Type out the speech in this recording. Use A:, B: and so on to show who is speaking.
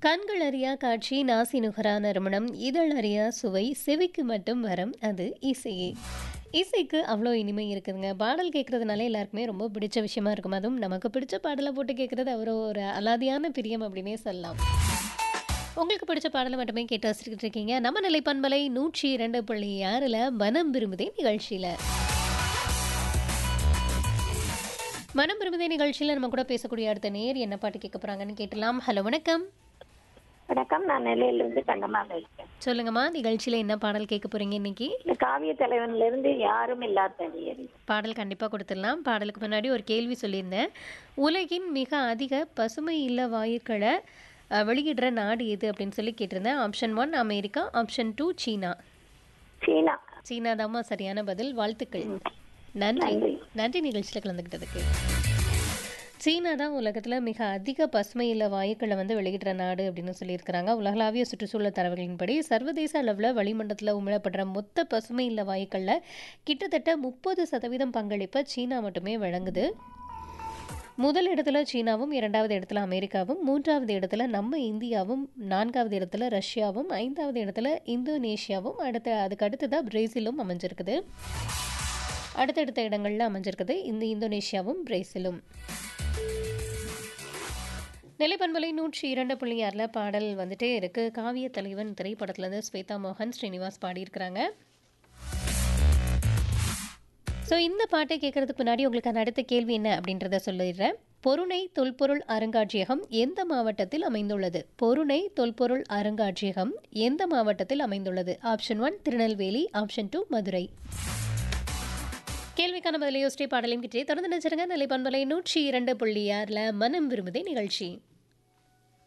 A: கண்கள் அறியா காட்சி நாசி நுகரா நறுமணம் இதழ் அறியா சுவை செவிக்கு மட்டும் வரம் அது இசையே இசைக்கு அவ்வளோ இனிமை இருக்குதுங்க பாடல் கேட்குறதுனால எல்லாருக்குமே ரொம்ப பிடிச்ச விஷயமா இருக்கும் அதுவும் நமக்கு பிடிச்ச பாடலை போட்டு கேட்குறது அவரோ ஒரு அலாதியான பிரியம் அப்படின்னே சொல்லலாம் உங்களுக்கு பிடிச்ச பாடலை மட்டுமே கேட்டு வச்சுக்கிட்டு இருக்கீங்க நம்ம நிலை பண்பலை நூற்றி இரண்டு புள்ளி ஆறில் மனம் விரும்புதே நிகழ்ச்சியில் மனம் விரும்புதே நிகழ்ச்சியில் நம்ம கூட பேசக்கூடிய அடுத்த நேர் என்ன பாட்டு கேட்க போகிறாங்கன்னு கேட்டலாம் ஹலோ வணக்கம்
B: வணக்கம் நான் நெல்லையில இருந்து கண்டமால இருக்கேன்
A: சொல்லுங்கம்மா நிகழ்ச்சியில் என்ன பாடல் கேட்க போறீங்க இன்னைக்கு
B: இந்த காவிய தலைவன்ல இருந்து யாரும் இல்லாத தனியறி
A: பாடல் கண்டிப்பாக கொடுத்துடலாம் பாடலுக்கு முன்னாடி ஒரு கேள்வி சொல்லியிருந்தேன் உலகின் மிக அதிக பசுமை இல்ல வாயுக்களை அஹ், வெளியிடுற நாடு எது அப்படின்னு சொல்லி கேட்டிருந்தேன் option one America option two சீனா
B: சீனா
A: சீனா தாம்மா சரியான பதில் வாழ்த்துக்கள் நன்றி
B: நன்றி.
A: நன்றி நிகழ்ச்சியில் கலந்துக்கிட்டதுக்கு சீனா தான் உலகத்தில் மிக அதிக பசுமை இல்ல வாயுக்களை வந்து வெளியிடுற நாடு அப்படின்னு சொல்லியிருக்கிறாங்க உலகளாவிய சுற்றுச்சூழல் தரவுகளின்படி சர்வதேச அளவில் வளிமண்டலத்தில் உமிழப்படுற மொத்த பசுமை இல்ல வாயுக்களில் கிட்டத்தட்ட முப்பது சதவீதம் பங்களிப்பை சீனா மட்டுமே வழங்குது முதல் இடத்துல சீனாவும் இரண்டாவது இடத்துல அமெரிக்காவும் மூன்றாவது இடத்துல நம்ம இந்தியாவும் நான்காவது இடத்துல ரஷ்யாவும் ஐந்தாவது இடத்துல இந்தோனேஷியாவும் அடுத்த அதுக்கு அடுத்ததாக பிரேசிலும் அமைஞ்சிருக்குது அடுத்தடுத்த இடங்கள்ல அமைஞ்சிருக்குது இந்த இந்தோனேஷியாவும் பிரேசிலும் நிலைப்பண்பலை நூற்றி இரண்டு புள்ளி ஆறில் பாடல் வந்துட்டே இருக்கு காவிய தலைவன் திரைப்படத்துலேருந்து ஸ்வேதா மோகன் ஸ்ரீனிவாஸ் பாடியிருக்கிறாங்க ஸோ இந்த பாட்டை கேட்கறதுக்கு முன்னாடி உங்களுக்கான அடுத்த கேள்வி என்ன அப்படின்றத சொல்லிடுறேன் பொருணை தொல்பொருள் அருங்காட்சியகம் எந்த மாவட்டத்தில் அமைந்துள்ளது பொருணை தொல்பொருள் அருங்காட்சியகம் எந்த மாவட்டத்தில் அமைந்துள்ளது option one Tirunelveli option two Madurai கேள்விக்கான பதிலை யோசிச்சே பாடலையும் கிட்டே தொடர்ந்து நினைச்சிருங்க நிலை பண்பலை நூற்றி இரண்டு புள்ளி ஆறில் மனம் விரும்புதே நிகழ்ச்சி